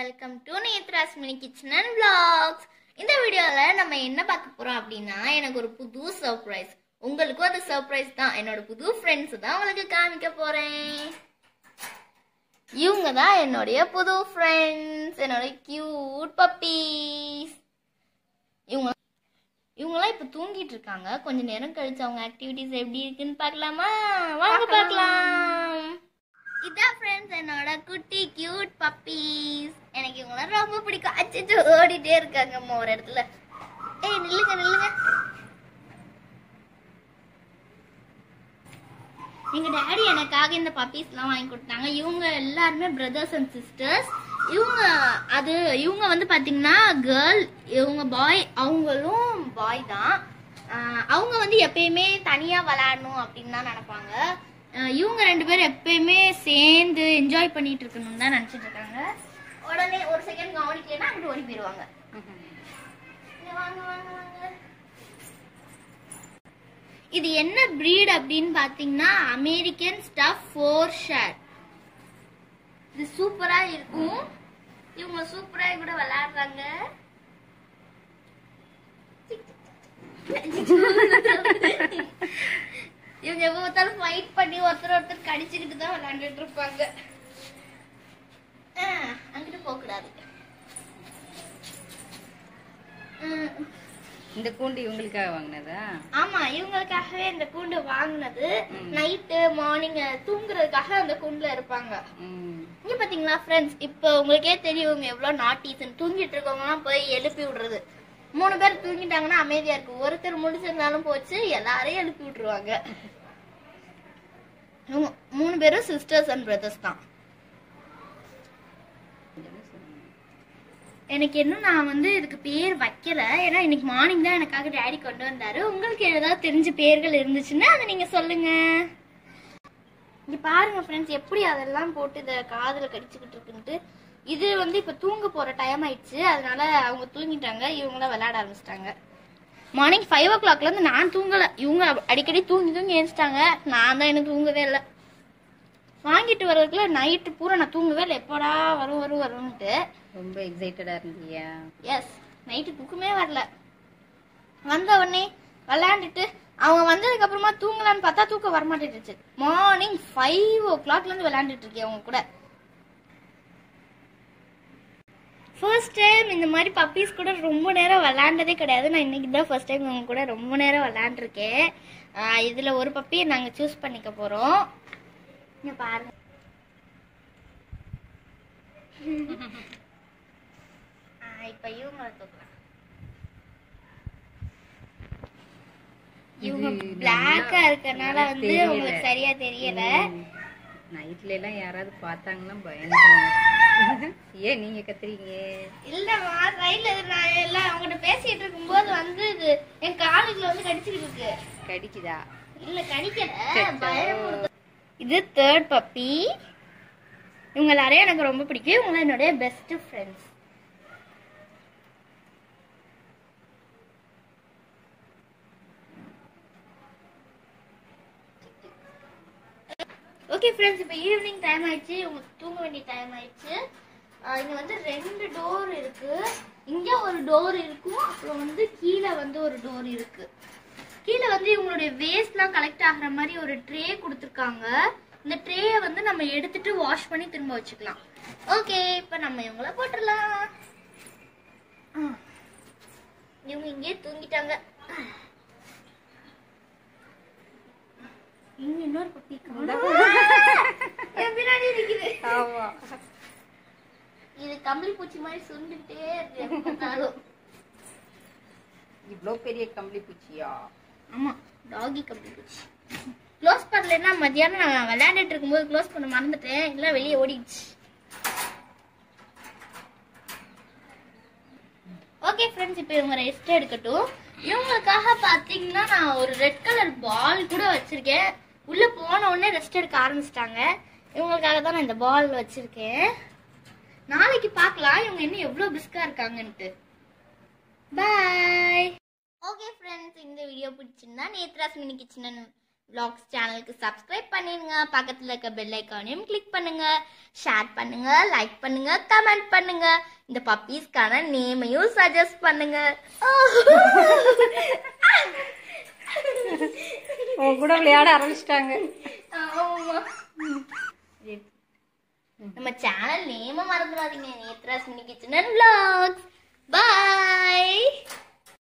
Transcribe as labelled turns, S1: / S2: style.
S1: Welcome to Netra's mini kitchen and vlogs இந்த வீடியோல நம்ம என்ன பார்க்க போறோம் அப்படின்னா எனக்கு ஒரு புது சர்ப்ரைஸ் உங்களுக்கும் அது சர்ப்ரைஸ் தான் என்னோட புது ஃப்ரெண்ட்ஸ் தான் உங்களுக்கு காமிக்க போறேன் இவங்க தான் என்னுடைய புது ஃப்ரெண்ட்ஸ் என்னோட கியூட் பப்பீஸ் இவங்க இவங்களாம் இப்போ தூங்கிட்டு இருக்காங்க கொஞ்ச நேரம் கழிச்சு அவங்க ஆக்டிவிட்டிஸ் எப்படி இருக்குன்னு பார்க்கலாமா வாங்க பார்க்கலாம் இதான் ஃப்ரெண்ட்ஸ் என்னோட குட்டி கியூட் பப்பீஸ் எனக்கு இவங்களாம் ரொம்ப பிடிக்கும் அச்சோ ஓடிட்டே இருக்காங்க அம்மா ஒரு இடத்துல ஏய் நில்லுங்க நில்லுங்க எங்க டாடி எனக்காக இந்த பப்பீஸ்லாம் வாங்கி கொடுத்தாங்க இவங்க எல்லாருமே பிரதர்ஸ் அண்ட் சிஸ்டர்ஸ் இவங்க அது இவங்க வந்து பாத்தீங்கன்னா கேர்ள் இவங்க பாய் அவங்களும் பாய் தான் ஆஹ் அவங்க வந்து எப்பயுமே தனியா விளையாடணும் அப்படின்னு தான் நினைப்பாங்க ஆஹ் இவங்க ரெண்டு பேரும் எப்பயுமே சேர்ந்து என்ஜாய் பண்ணிட்டு இருக்கணும்னு தான் நினைச்சிட்டு இருக்காங்க உடனே ஒரு செகண்ட் கவனிக்கலைன்னா அங்கிட்டு ஓடி போயிடுவாங்க இங்க வாங்க வாங்க வாங்க இது என்ன breed அப்படின்னு பாத்தீங்கன்னா அமெரிக்கன் ஸ்டஃப் ஃபோர் ஷேர் இது சூப்பரா இருக்கும் இவங்க சூப்பரா கூட விளையாடுறாங்க இவங்க எப்ப பார்த்தாலும் ஃபைட் பண்ணி ஒருத்தர் ஒருத்தர் கடிச்சுக்கிட்டு தான் விளையாண்டுட்டு இருப்பாங்க ஆ, அங்கிட்டு போக கூடாது ம்.
S2: இந்த கூண்டு இவங்களுக்காக வாங்கினதா
S1: ஆமா இவங்களுக்காகவே இந்த கூண்டு வாங்குனது
S2: ம்.
S1: நைட்டு மார்னிங் தூங்குறதுக்காக அந்த கூண்டுல இருப்பாங்க
S2: ம்.
S1: இங்க பாத்தீங்களா ஃப்ரெண்ட்ஸ் இப்போ உங்களுக்கே தெரியும் இவங்க எவ்வளவு நாட்டிஸ்ன்னு தூங்கிட்டு இருக்கவங்கலாம் போய் எழுப்பி விடுறது மூணு பேர் தூங்கிட்டாங்கன்னா அமைதியா இருக்கு ஒருத்தர் முடிச்சிருந்தாலும் போச்சு எல்லாரையும் எழுப்பி விட்டுருவாங்க இவங்க மூணு பேரும் சிஸ்டர்ஸ் அண்ட் பிரதர்ஸ் தான் எனக்கு இன்னும் நான் வந்து இதுக்கு பேர் வைக்கல ஏன்னா இன்னைக்கு மார்னிங் தான் எனக்காக டேடி கொண்டு வந்தாரு உங்களுக்கு ஏதாவது தெரிஞ்ச பேர்கள் இருந்துச்சுன்னா அதை நீங்க சொல்லுங்க இங்க பாருங்க ஃப்ரெண்ட்ஸ் எப்படி அதெல்லாம் போட்டு இத காதுல கடிச்சுக்கிட்டு இருக்குன்ட்டு இது வந்து இப்ப தூங்க போற டைம் ஆயிடுச்சு அதனால அவங்க தூங்கிட்டாங்க இவங்களாம் விளையாட ஆரம்பிச்சிட்டாங்க மார்னிங் ஃபைவ் ஓ கிளாக்ல இருந்து நான் தூங்கல இவங்க அடிக்கடி தூங்கி தூங்கி எழுந்துட்டாங்க நான் தான் எனக்கு தூங்கவே இல்லை வாங்கிட்டு வர்றதுக்குள்ள நைட்டு பூரா நான் தூங்கவே இல்லை எப்படா வரும் வரும் வரும்ன்ட்டு
S2: ரொம்ப எக்ஸைட்டடா இருந்தியா
S1: எஸ் நைட்டு தூக்கமே வரல வந்த உடனே விளையாண்டுட்டு அவங்க வந்ததுக்கு அப்புறமா தூங்கலான்னு பார்த்தா தூக்கம் வரமாட்டேங்குச்சு மார்னிங் ஃபைவ் ஓ கிளாக்ல இருந்து விளையாண்டுட்டு இருக்கேன் அவங்க கூட ஃபர்ஸ்ட் டைம் இந்த மாதிரி பப்பீஸ் கூட ரொம்ப நேரம் விளையாண்டதே கிடையாது நான் இன்னைக்கு தான் ஃபர்ஸ்ட் டைம் அவங்க கூட ரொம்ப நேரம் விளையாண்டுருக்கேன் ஆஹ் இதுல ஒரு பப்பியை நாங்க சூஸ் பண்ணிக்க போறோம் இங்க பாருங்க ஆஹ் இப்ப இவங்களை தூக்கலாம் இவங்க
S2: இது
S1: பிளாக்கா
S2: நல்லா-
S1: இருக்கறனால
S2: நல்லா
S1: வந்து
S2: தெரியல.
S1: உங்களுக்கு சரியா தெரியல
S2: நைட்ல எல்லாம் யாராவது பார்த்தாங்கன்னா பயந்துருவாங்க ஏன் நீங்க கத்துறீங்க
S1: இல்லம்மா சைடுல நான் எல்லாம் அவங்ககிட்ட பேசிட்டு இருக்கும்போது வந்து இது என் காலுக்குள்ள வந்து கடிச்சிட்டு இருக்கு
S2: கடிக்குதா
S1: இல்ல கடிக்கல
S2: சச்சோ.
S1: பயமுறுத்து இது தேர்ட் பப்பி இவங்க எல்லாரையும் எனக்கு ரொம்ப பிடிக்கும் இவங்க என்னுடைய பெஸ்ட் ஃப்ரெண்ட்ஸ் ஓகே ஃப்ரெண்ட்ஸ் இப்போ ஈவினிங் டைம் ஆயிடுச்சு உங்களுக்கு தூங்க வேண்டிய டைம் ஆயிடுச்சு ஆஹ் இங்க வந்து ரெண்டு டோர் இருக்கு இங்க ஒரு டோர் இருக்கும் அப்புறம் வந்து கீழே வந்து ஒரு டோர் இருக்கு கீழே வந்து இவங்களுடைய வேஸ்ட்லாம் கலெக்ட் ஆகுற மாதிரி ஒரு ட்ரே கொடுத்துருக்காங்க இந்த ட்ரேயை வந்து நம்ம எடுத்துட்டு வாஷ் பண்ணி திரும்ப வச்சுக்கலாம் ஓகே இப்போ நம்ம இவங்கள போட்டுடலாம் ஆ. இவங்க இங்கே தூங்கிட்டாங்க இங்க இன்னொரு பப்பி என் பின்னாடி இருக்குது
S2: ஆமா
S1: இது கம்பளி பூச்சி மாதிரி சுண்டுகிட்டே இருக்கு எப்ப பார்த்தாலும்.
S2: இவ்ளோ பெரிய கம்பளி பூச்சியா
S1: ஆமா டாகி கம்பளி பூச்சி க்ளோஸ் பண்ணலைன்னா மத்தியானம் நான் விளையாண்டுட்டு இருக்கும்போது க்ளோஸ் பண்ண மறந்துட்டேன் இல்லை வெளியே ஓடிடுச்சு ஓகே ஃப்ரெண்ட்ஸ் இப்போ இவங்க ரெஸ்ட் எடுக்கட்டும் இவங்களுக்காக பார்த்தீங்கன்னா நான் ஒரு ரெட் கலர் பால் கூட வச்சிருக்கேன் உள்ள போன உடனே ரெஸ்ட் எடுக்க ஆரம்பிச்சிட்டாங்க இவங்களுக்காக தான் நான் இந்த பால் வச்சிருக்கேன் நாளைக்கு பார்க்கலாம் இவங்க இன்னும் எவ்வளோ பிஸ்கா இருக்காங்கன்ட்டு பாய் ஓகே ஃப்ரெண்ட்ஸ் இந்த வீடியோ பிடிச்சிருந்தா நேத்ராஸ் மினி கிச்சன் vlogs சேனலுக்கு சப்ஸ்கிரைப் பண்ணிடுங்க பக்கத்துல இருக்க பெல் ஐக்கானையும் கிளிக் பண்ணுங்க ஷேர் பண்ணுங்க லைக் பண்ணுங்க கமெண்ட் பண்ணுங்க இந்த பப்பீஸ்க்கான நேமையும் சஜஸ்ட் பண்ணுங்க
S2: உன் கூட விளையாட ஆரம்பிச்சிட்டாங்க
S1: ஆமா. நம்ம சேனல் நேம மறந்துடாதீங்க Netra's mini kitchen and vlogs bye